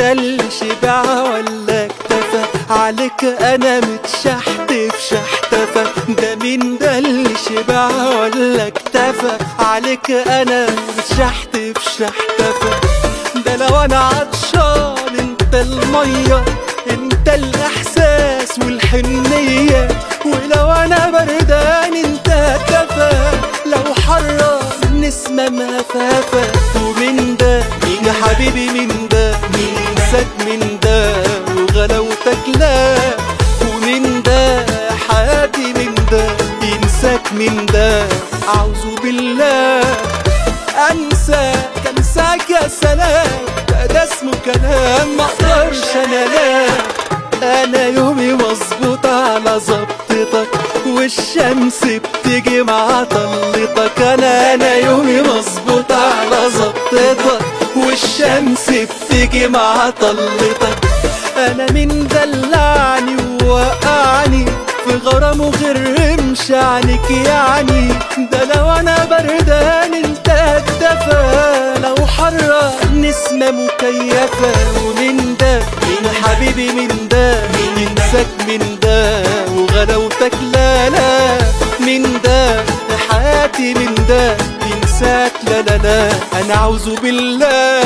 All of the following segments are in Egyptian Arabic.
ده اللي شبع ولا اكتفى عليك انا متشحت في شحتفة ده مين ده اللي شبع ولا اكتفى عليك انا متشحت في شحتفة ده لو انا عطشان انت المية انت الاحساس والحنية ولو انا بردان انت كفى لو حرة نسمة مفافة ومن ده مين يا حبيبي من ده مين ينساك من ده وغلاوتك لا ومن ده حياتي من ده ينساك من ده أعوذ بالله انساك انساك يا سلام ده, ده اسمه كلام ما اقدرش انا لا انا يومي مظبوط على ظبطتك والشمس بتيجي مع طلتك انا انا يومي مظبوط على ظبطتك والشمس بتيجي مع طلتك انا من دلعني ووقعني في غرام وغير رمش عنك يعني ده لو انا بردان انت الدفا لو حرة نسمة مكيفة ومن ده مين حبيبي من ده مين ينساك من ده وغلاوتك لا لا من ده حياتي من ده ينساك لا لا لا انا اعوذ بالله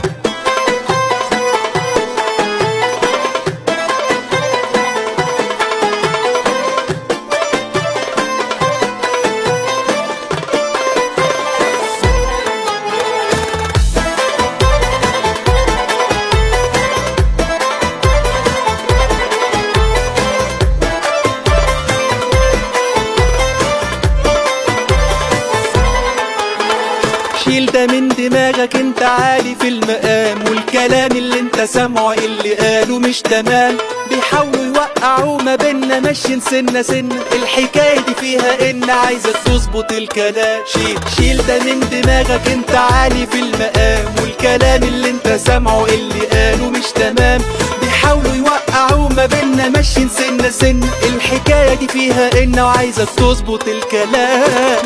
شيل ده من دماغك انت عالي في المقام والكلام اللي انت سامعه اللي قاله مش تمام بيحاولوا يوقعوا ما بينا ماشيين سنة سنة الحكاية دي فيها ان عايزك تظبط الكلام شيل شيل ده من دماغك انت عالي في المقام والكلام اللي انت سامعه اللي قاله مش تمام بيحاولوا يوقعوا ما بينا ماشيين سنة سنة الحكاية دي فيها ان وعايزك تظبط الكلام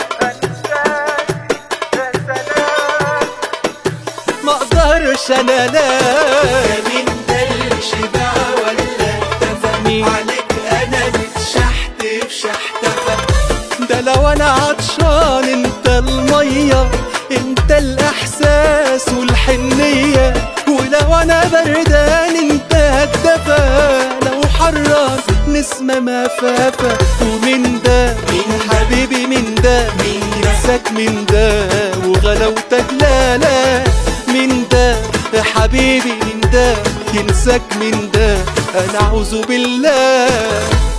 ما اقدرش انا لا مين ده اللي شبع ولا اكتفى عليك انا متشحت في شحتفة ده لو انا عطشان انت المية انت الاحساس والحنية ولو انا بردان انت الدفا لو حران نسمة مفافة ومن ده مين حبيبي من ده مين ينساك من ده وغلاوتك لا لا من ده يا حبيبي من ده ينساك من ده انا اعوذ بالله